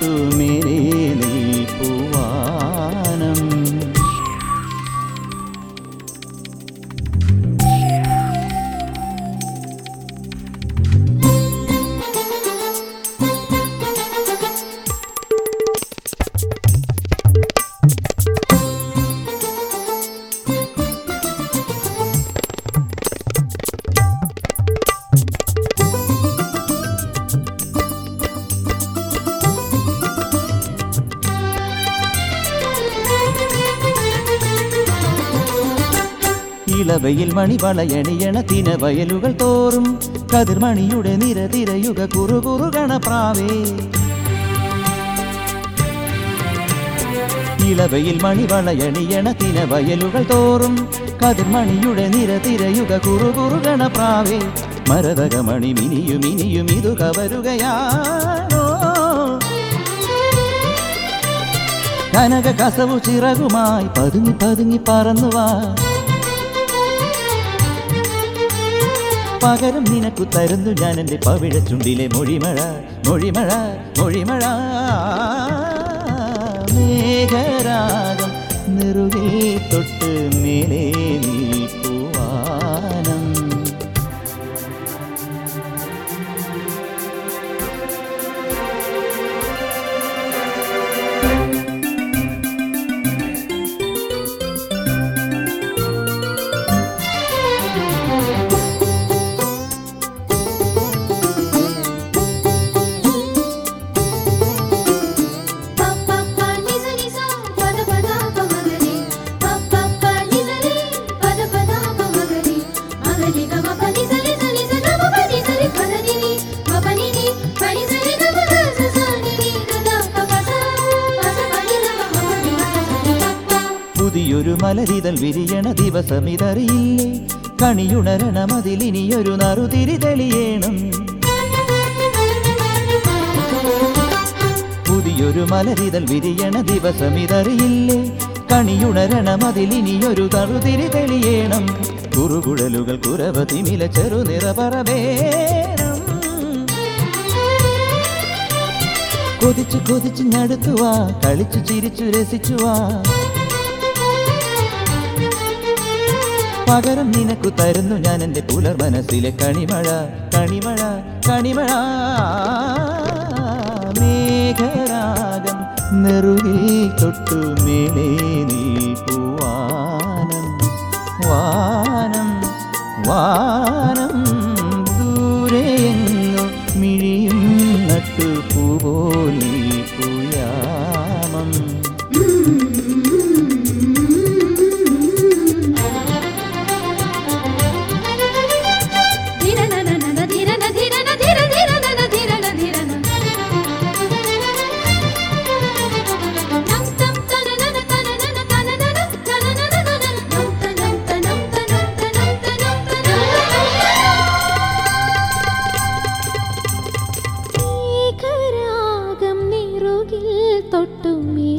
തൊട്ടു മേലേ നീപ്പുവാനം ഇളവയിൽ മണി വളയണിയണ തിന വയലുകൾ തോറും കതിർമണിയുടെ നിരതിരയുക കുറുകുറുകണ പ്രാവേ ഇളവയിൽ മണി വളയണിയണ തിന വയലുകൾ തോറും കതിർമണിയുടെ നിരതിരയുക കുറുകുറുകണ പ്രാവേ മരതകമണി മിനിയും ഇനിയും ഇതു കവരുകയാണോ കനക കസവു ചിറകുമായി പതുങ്ങി പതുങ്ങി പറന്നുവാ പകരം നിനക്കു തരുന്നു ഞാൻ എൻ്റെ പവിഴച്ചുണ്ടിലെ മൊഴിമഴ മൊഴിമഴ മൊഴിമഴ മേഘരാഗം നെറുകേ തൊട്ട് മേലേ നീപ്പുവാനം పప్పప్ప నిజ నిజ పద పద పమగరి పప్పప్ప నిజ ని పద పద పమగరి మగరి గమ పని సరి సరి స గమ పని సరి పద ని ని మపని ని పని సరి గమ గ స స ని ని గ గ ప ప స ప స పని గ మ మ ని మ స ని పప్ప പുതിയൊരു മലരിതൽ വിരിയണ ദിവസമിതറിയില്ലേ കണിയുണരണം അതിലിനിയൊരു നറുതിരി തെളിയേണം പുതിയൊരു മലരിതൽ വിരിയണ ദിവസമിതറിയില്ലേ കണിയുണരണം അതിലിനിയൊരു നറുതിരി തെളിയേണം കുറുകുഴലുകൾ കുറവ തിമില ചെറുനിറ പറവേണം കൊതിച്ചു കൊതിച്ചു ഞടുത്തുവാ കളിച്ചു ചിരിച്ചു രസിച്ചുവാ പകരം നിനക്കു തരുന്നു ഞാൻ എൻ്റെ പുലർ മനസ്സിലെ കണിമഴ കണിമഴ കണിമഴ മേഘരാഗം നെറുകിൽ തൊട്ടു മേലേ നീ പൂവാനം വാനം വാനം ദൂരെയെങ്ങോ മിഴിയും നട്ടു പൂപോലി പൂയാമം ధిర న న న న ధిర న ధిర న ధిర ధిర న న ధిర న ధిర న నం తం తన న న తన న న తన న న తన న న న న నం త నం త నం త నం త నం త నం త నం മേഘരാഗം നിറുകിൽ തൊട്ടുമേ